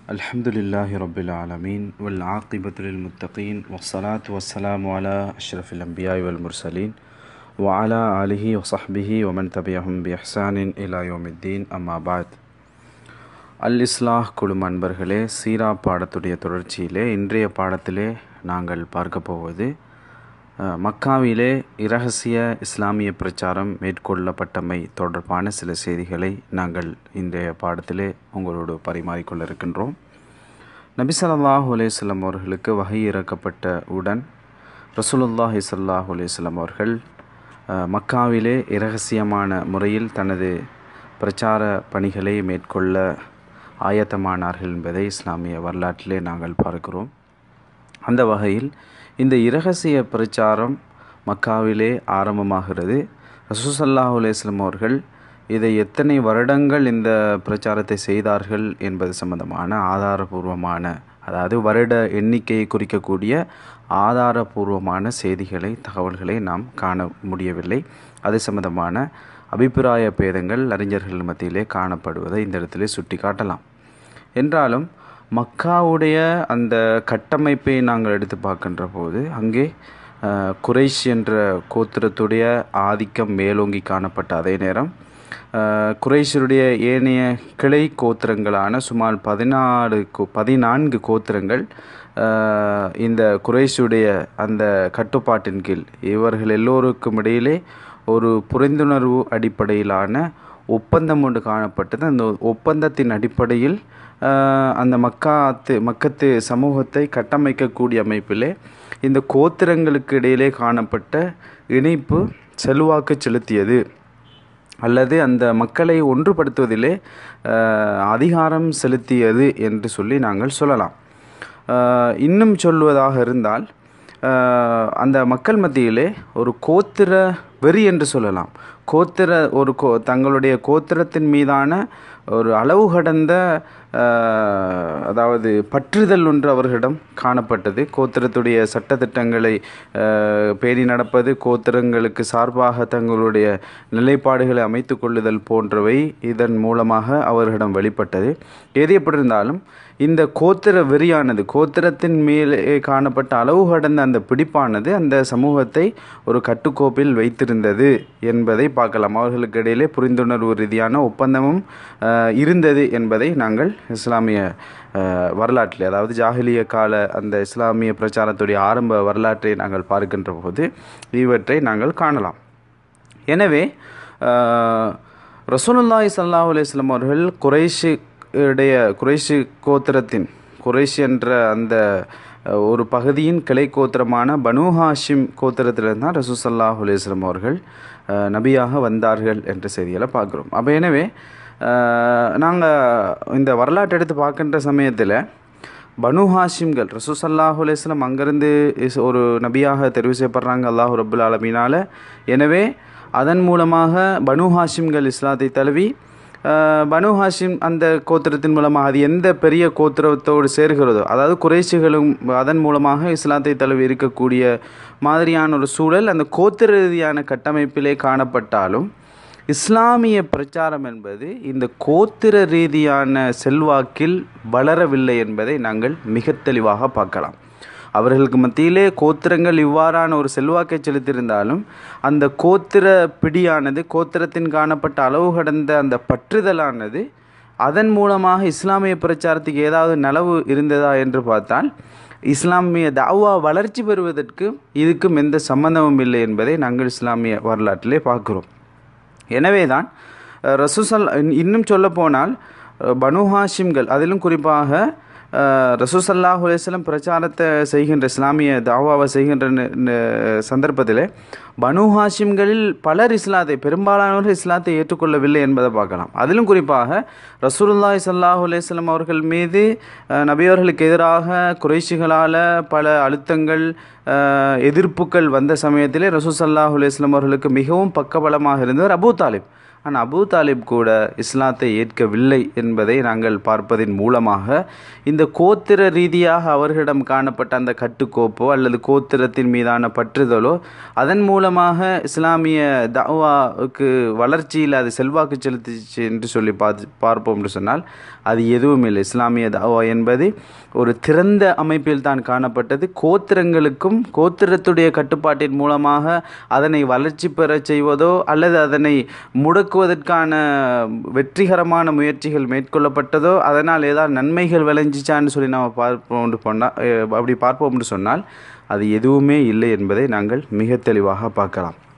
الحمد لله رب العالمين والعاقبة للمتقين والصلاة والسلام على أشرف الأنبياء والمرسلين وعلى آله وصحبه ومن تبعهم بإحسان إلى يوم الدين أما بعد அல் இஸ்லாஹ் குழு அன்பர்களே சீரா பாடத்துடைய தொடர்ச்சியிலே இன்றைய பாடத்திலே நாங்கள் பார்க்க போவது அஹ், மக்காவிலே இரகசிய இஸ்லாமிய பிரச்சாரம் மேற்கொள்ளப்பட்டமை தொடர்பான சில செய்திகளை நாங்கள் இன்றைய பாடத்திலே உங்களோடு பரிமாறிக்கொள்ள இருக்கின்றோம் நபி ஸல்லல்லாஹு அலைஹி வஸல்லம் அவர்களுக்கு வகை இறக்கப்பட்ட உடன் ரசூலுல்லாஹி ஸல்லல்லாஹு அலைஹி வஸல்லம் அவர்கள் அஹ், மக்காவிலே இரகசியமான முறையில் தனது பிரச்சார பணிகளை மேற்கொள்ள ஆயத்தமானார்கள் என்பதை இஸ்லாமிய வரலாற்றிலே நாங்கள் பார்க்கிறோம் அந்த வகையில் இந்த இரகசிய பிரச்சாரம் மக்காவிலே ஆரம்பமாகிறது ரசூசல்லாஹு அலையம் அவர்கள் இதை எத்தனை வருடங்கள் இந்த பிரச்சாரத்தை செய்தார்கள் என்பது சம்பந்தமான ஆதாரபூர்வமான அதாவது வருட எண்ணிக்கையை குறிக்கக்கூடிய ஆதாரபூர்வமான செய்திகளை தகவல்களை நாம் காண முடியவில்லை அது சம்பந்தமான அபிப்பிராய பேதங்கள் அறிஞர்கள் மத்தியிலே காணப்படுவதை இந்த இடத்திலே சுட்டி காட்டலாம் என்றாலும் மக்காவுடைய அந்த கட்டமைப்பை நாங்கள் எடுத்து பார்க்கின்ற போது அங்கே அஹ், குறைஷ் என்ற கோத்திரத்துடைய ஆதிக்கம் மேலோங்கி காணப்பட்ட அதே நேரம் அஹ், குறைஷருடைய ஏனைய கிளை கோத்திரங்களான சுமார் பதினாறு கோ- பதினான்கு கோத்திரங்கள் அஹ், இந்த குறைஷுடைய அந்த கட்டுப்பாட்டின் கீழ் இவர்கள் எல்லோருக்கும் இடையிலே ஒரு புரிந்துணர்வு அடிப்படையிலான ஒப்பந்தம் ஒன்று காணப்பட்டது அந்த ஒப்பந்தத்தின் அடிப்படையில் ஆஹ், அந்த மக்காத்து மக்கத்து சமூகத்தை கட்டமைக்கக்கூடிய அமைப்பிலே இந்த கோத்திரங்களுக்கு இடையிலே காணப்பட்ட இணைப்பு செல்வாக்கு செலுத்தியது அல்லது அந்த மக்களை ஒன்றுபடுத்துவதிலே ஆஹ், அதிகாரம் செலுத்தியது என்று சொல்லி நாங்கள் சொல்லலாம் ஆஹ், இன்னும் சொல்வதாக இருந்தால் ஆஹ், அந்த மக்கள் மத்தியிலே ஒரு கோத்திர வெறி என்று சொல்லலாம் கோத்திர ஒரு கோ தங்களுடைய கோத்திரத்தின் மீதான ஒரு அளவு கடந்த ஆஹ், அதாவது பற்றுதல் ஒன்று அவர்களிடம் காணப்பட்டது கோத்திரத்துடைய சட்டத்திட்டங்களை ஆஹ், பேணி நடப்பது கோத்திரங்களுக்கு சார்பாக தங்களுடைய நிலைப்பாடுகளை அமைத்து கொள்ளுதல் போன்றவை இதன் மூலமாக அவர்களிடம் வெளிப்பட்டது எது எப்படி இருந்தாலும் இந்த கோத்திர வெறியானது கோத்திரத்தின் மேலே காணப்பட்ட அளவு கடந்த அந்த பிடிப்பானது அந்த சமூகத்தை ஒரு கட்டுக்கோப்பில் வைத்திருந்தது என்பதை பார்க்கலாம் அவர்களுக்கு இடையிலே புரிந்துணர்வு ரீதியான ஒப்பந்தமும் ஆஹ், இருந்தது என்பதை நாங்கள் இஸ்லாமிய ஆஹ், வரலாற்றில் அதாவது ஜாஹிலிய கால அந்த இஸ்லாமிய பிரச்சாரத்துடைய ஆரம்ப வரலாற்றை நாங்கள் பார்க்கின்ற போது இவற்றை நாங்கள் காணலாம் எனவே ஆஹ், ரசூலுல்லாஹி ஸல்லல்லாஹு அலைஹி வஸல்லம் அவர்கள் குறைஷி உடைய குறைஷி கோத்திரத்தின் குறைஷ் என்ற அந்த அஹ், ஒரு பகுதியின் கிளை கோத்திரமான பனு ஹாஷிம் கோத்திரத்திலிருந்து தான் ரசூ சல்லாஹ் அலையம் அவர்கள் அஹ், நபியாக வந்தார்கள் என்ற செய்திகளை பார்க்குறோம் அப்போ எனவே நாங்கள் இந்த வரலாற்றை எடுத்து பார்க்கின்ற சமயத்தில் பனு ஹாஷிம்கள் ரசூ சல்லாஹூ அலையம் அங்கேருந்து இஸ் ஒரு நபியாக தெரிவு செய்யப்படுறாங்க அல்லாஹ் ரபுல் ஆலமீனால எனவே அதன் மூலமாக பனு ஹாஷிம்கள் இஸ்லாத்தை தழுவி ஆஹ், பனு ஹாஷிம் அந்த கோத்திரத்தின் மூலமாக அது எந்த பெரிய கோத்திரத்தோடு சேர்கிறதோ அதாவது குறைச்சிகளும் அதன் மூலமாக இஸ்லாத்தை தழுவி இருக்கக்கூடிய மாதிரியான ஒரு சூழல் அந்த கோத்திர ரீதியான கட்டமைப்பிலே காணப்பட்டாலும் இஸ்லாமிய பிரச்சாரம் என்பது இந்த கோத்திர ரீதியான செல்வாக்கில் வளரவில்லை என்பதை நாங்கள் மிக தெளிவாக பார்க்கலாம் அவர்களுக்கு மத்தியிலே கோத்திரங்கள் இவ்வாறான ஒரு செல்வாக்கை செலுத்தியிருந்தாலும் அந்த கோத்திர பிடியானது கோத்திரத்தின் காணப்பட்ட அளவு கடந்த அந்த பற்றுதலானது அதன் மூலமாக இஸ்லாமிய பிரச்சாரத்துக்கு ஏதாவது நலவு இருந்ததா என்று பார்த்தால் இஸ்லாமிய தாவா வளர்ச்சி பெறுவதற்கு இதுக்கும் எந்த சம்பந்தமும் இல்லை என்பதை நாங்கள் இஸ்லாமிய வரலாற்றிலே பார்க்கிறோம் எனவேதான் அஹ், ரசூசல் இன்- இன்னும் சொல்லப்போனால் அஹ், பனு ஹாஷிம்கள் அதிலும் குறிப்பாக அஹ், ரசூசல்லாஹு அலையம் பிரச்சாரத்தை செய்கின்ற இஸ்லாமிய தாவாவை செய்கின்ற ந- ந- சந்தர்ப்பத்தில் பனு ஹாஷிம்களில் பலர் இஸ்லாத்தை பெரும்பாலானவர்கள் இஸ்லாத்தை ஏற்றுக்கொள்ளவில்லை என்பதை பார்க்கலாம் அதிலும் குறிப்பாக ரசூலுல்லாஹி ஸல்லல்லாஹு அலைஹி வஸல்லம் அவர்கள் மீது அஹ், நபியவர்களுக்கு எதிராக குறைஷிகளால் பல அழுத்தங்கள் அஹ், எதிர்ப்புகள் வந்த சமயத்திலே ரசூல் ஸல்லல்லாஹு அலைஹி வஸல்லம் அவர்களுக்கு மிகவும் பக்கபலமாக இருந்தவர் அபூ தாலிப் ஆனால் அபூ தாலிப் கூட இஸ்லாத்தை ஏற்கவில்லை என்பதை நாங்கள் பார்ப்பதின் மூலமாக இந்த கோத்திர ரீதியாக அவர்களிடம் காணப்பட்ட அந்த கட்டுக்கோப்போ அல்லது கோத்திரத்தின் மீதான பற்றுதலோ அதன் மூலமாக இஸ்லாமிய தாவாவுக்கு வளர்ச்சியில் அது செல்வாக்கு செலுத்திச்சு என்று சொல்லி பார்த்து பார்ப்போம் என்று சொன்னால் அது எதுவும் இல்லை இஸ்லாமிய தாவா என்பது ஒரு திறந்த அமைப்பில் தான் காணப்பட்டது கோத்திரங்களுக்கும் கோத்திரத்துடைய கட்டுப்பாட்டின் மூலமாக அதனை வளர்ச்சி பெறச் செய்வதோ அல்லது அதனை முடக்குவதற்கான வெற்றிகரமான முயற்சிகள் மேற்கொள்ளப்பட்டதோ அதனால் ஏதாவது நன்மைகள் விளைஞ்சிச்சான்னு சொல்லி நம்ம பார்ப்போம் போனால் அப்படி பார்ப்போம்னு சொன்னால் அது எதுவுமே இல்லை என்பதை நாங்கள் மிக தெளிவாக பார்க்கலாம்